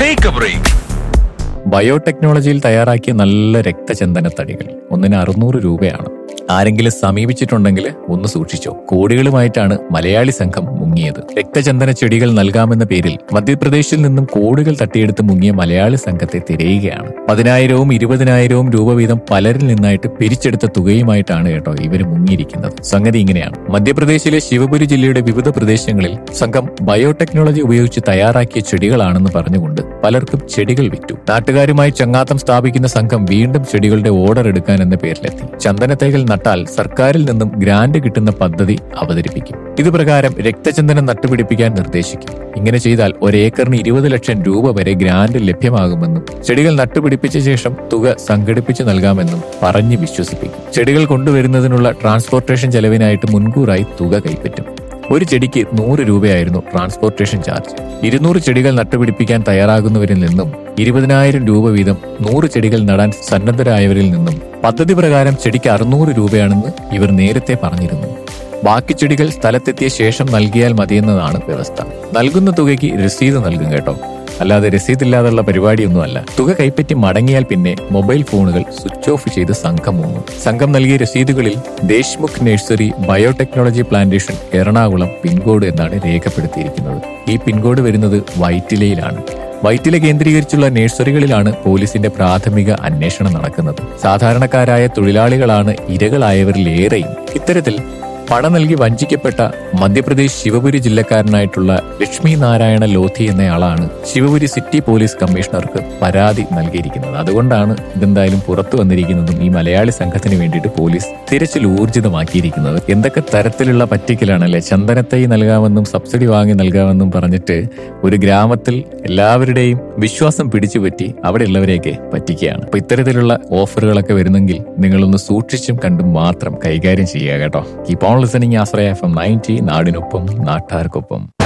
Take a break. ബയോടെക്നോളജിയിൽ തയ്യാറാക്കിയ നല്ല രക്തചന്ദന തടികൾ ഒന്നിന് അറുന്നൂറ് രൂപയാണ് ആരെങ്കിലും സമീപിച്ചിട്ടുണ്ടെങ്കിൽ ഒന്ന് സൂക്ഷിച്ചോ കോടികളുമായിട്ടാണ് മലയാളി സംഘം മുങ്ങിയത് രക്തചന്ദന ചെടികൾ നൽകാമെന്ന പേരിൽ മധ്യപ്രദേശിൽ നിന്നും കോടികൾ തട്ടിയെടുത്ത് മുങ്ങിയ മലയാളി സംഘത്തെ തിരയുകയാണ് പതിനായിരവും ഇരുപതിനായിരവും രൂപ വീതം പലരിൽ നിന്നായിട്ട് പിരിച്ചെടുത്ത തുകയുമായിട്ടാണ് കേട്ടോ ഇവർ മുങ്ങിയിരിക്കുന്നത് സംഗതി ഇങ്ങനെയാണ് മധ്യപ്രദേശിലെ ശിവപുരി ജില്ലയുടെ വിവിധ പ്രദേശങ്ങളിൽ സംഘം ബയോടെക്നോളജി ഉപയോഗിച്ച് തയ്യാറാക്കിയ ചെടികളാണെന്ന് പറഞ്ഞുകൊണ്ട് പലർക്കും ചെടികൾ വിറ്റു നാട്ടുകാരുമായി ചങ്ങാത്തം സ്ഥാപിക്കുന്ന സംഘം വീണ്ടും ചെടികളുടെ ഓർഡർ എടുക്കാൻ എന്ന പേരിലെത്തി ചന്ദനത്തൈകൾ നട്ടാൽ സർക്കാരിൽ നിന്നും ഗ്രാന്റ് കിട്ടുന്ന പദ്ധതി അവതരിപ്പിക്കും ഇത് പ്രകാരം രക്തചന്ദനം നട്ടുപിടിപ്പിക്കാൻ നിർദ്ദേശിക്കും ഇങ്ങനെ ചെയ്താൽ ഒരേക്കറിന് ഇരുപത് ലക്ഷം രൂപ വരെ ഗ്രാന്റ് ലഭ്യമാകുമെന്നും ചെടികൾ നട്ടുപിടിപ്പിച്ച ശേഷം തുക സംഘടിപ്പിച്ചു നൽകാമെന്നും പറഞ്ഞ് വിശ്വസിപ്പിക്കും ചെടികൾ കൊണ്ടുവരുന്നതിനുള്ള ട്രാൻസ്പോർട്ടേഷൻ ചെലവിനായിട്ട് മുൻകൂറായി തുക കൈപ്പറ്റും ഒരു ചെടിക്ക് നൂറ് രൂപയായിരുന്നു ട്രാൻസ്പോർട്ടേഷൻ ചാർജ് ഇരുന്നൂറ് ചെടികൾ നട്ടുപിടിപ്പിക്കാൻ തയ്യാറാകുന്നവരിൽ നിന്നും ഇരുപതിനായിരം രൂപ വീതം നൂറ് ചെടികൾ നടാൻ സന്നദ്ധരായവരിൽ നിന്നും പദ്ധതി പ്രകാരം ചെടിക്ക് അറുന്നൂറ് രൂപയാണെന്ന് ഇവർ നേരത്തെ പറഞ്ഞിരുന്നു ബാക്കി ചെടികൾ സ്ഥലത്തെത്തിയ ശേഷം നൽകിയാൽ മതിയെന്നതാണ് വ്യവസ്ഥ നൽകുന്ന തുകയ്ക്ക് രസീത് നൽകും കേട്ടോ അല്ലാതെ രസീതില്ലാതുള്ള പരിപാടിയൊന്നുമല്ല തുക കൈപ്പറ്റി മടങ്ങിയാൽ പിന്നെ മൊബൈൽ ഫോണുകൾ സ്വിച്ച് ഓഫ് ചെയ്ത് സംഘം മുങ്ങും സംഘം നൽകിയ രസീതുകളിൽ Deshmukh nursery biotechnology plantation Ernakulam pin code എന്നാണ് രേഖപ്പെടുത്തിയിരിക്കുന്നത് ഈ പിൻകോഡ് വരുന്നത് വൈറ്റിലയിലാണ് വൈറ്റില കേന്ദ്രീകരിച്ചുള്ള നഴ്സറികളിലാണ് പോലീസിന്റെ പ്രാഥമിക അന്വേഷണം നടക്കുന്നത് സാധാരണക്കാരായ തൊഴിലാളികളാണ് ഇരകളായവരിലേറെയും ഇത്തരത്തിൽ പണം നൽകി വഞ്ചിക്കപ്പെട്ട മധ്യപ്രദേശ് ശിവപുരി ജില്ലക്കാരനായിട്ടുള്ള ലക്ഷ്മി നാരായണ ലോധി എന്നയാളാണ് ശിവപുരി സിറ്റി പോലീസ് കമ്മീഷണർക്ക് പരാതി നൽകിയിരിക്കുന്നത് അതുകൊണ്ടാണ് ഇതെന്തായാലും പുറത്തു വന്നിരിക്കുന്നതും ഈ മലയാളി സംഘത്തിന് വേണ്ടിയിട്ട് പോലീസ് തിരച്ചിൽ ഊർജിതമാക്കിയിരിക്കുന്നത് എന്തൊക്കെ തരത്തിലുള്ള പറ്റിക്കലാണല്ലേ ചന്ദനത്തൈ നൽകാമെന്നും സബ്സിഡി വാങ്ങി നൽകാമെന്നും പറഞ്ഞിട്ട് ഒരു ഗ്രാമത്തിൽ എല്ലാവരുടെയും വിശ്വാസം പിടിച്ചുപറ്റി അവിടെയുള്ളവരെയൊക്കെ പറ്റിക്കുകയാണ് അപ്പൊ ഇത്തരത്തിലുള്ള ഓഫറുകളൊക്കെ വരുന്നെങ്കിൽ നിങ്ങളൊന്ന് സൂക്ഷിച്ചും കണ്ടും മാത്രം കൈകാര്യം ചെയ്യുക കേട്ടോ keep on listening Ashraya F M ninety നാടിനൊപ്പം നാട്ടാർക്കൊപ്പം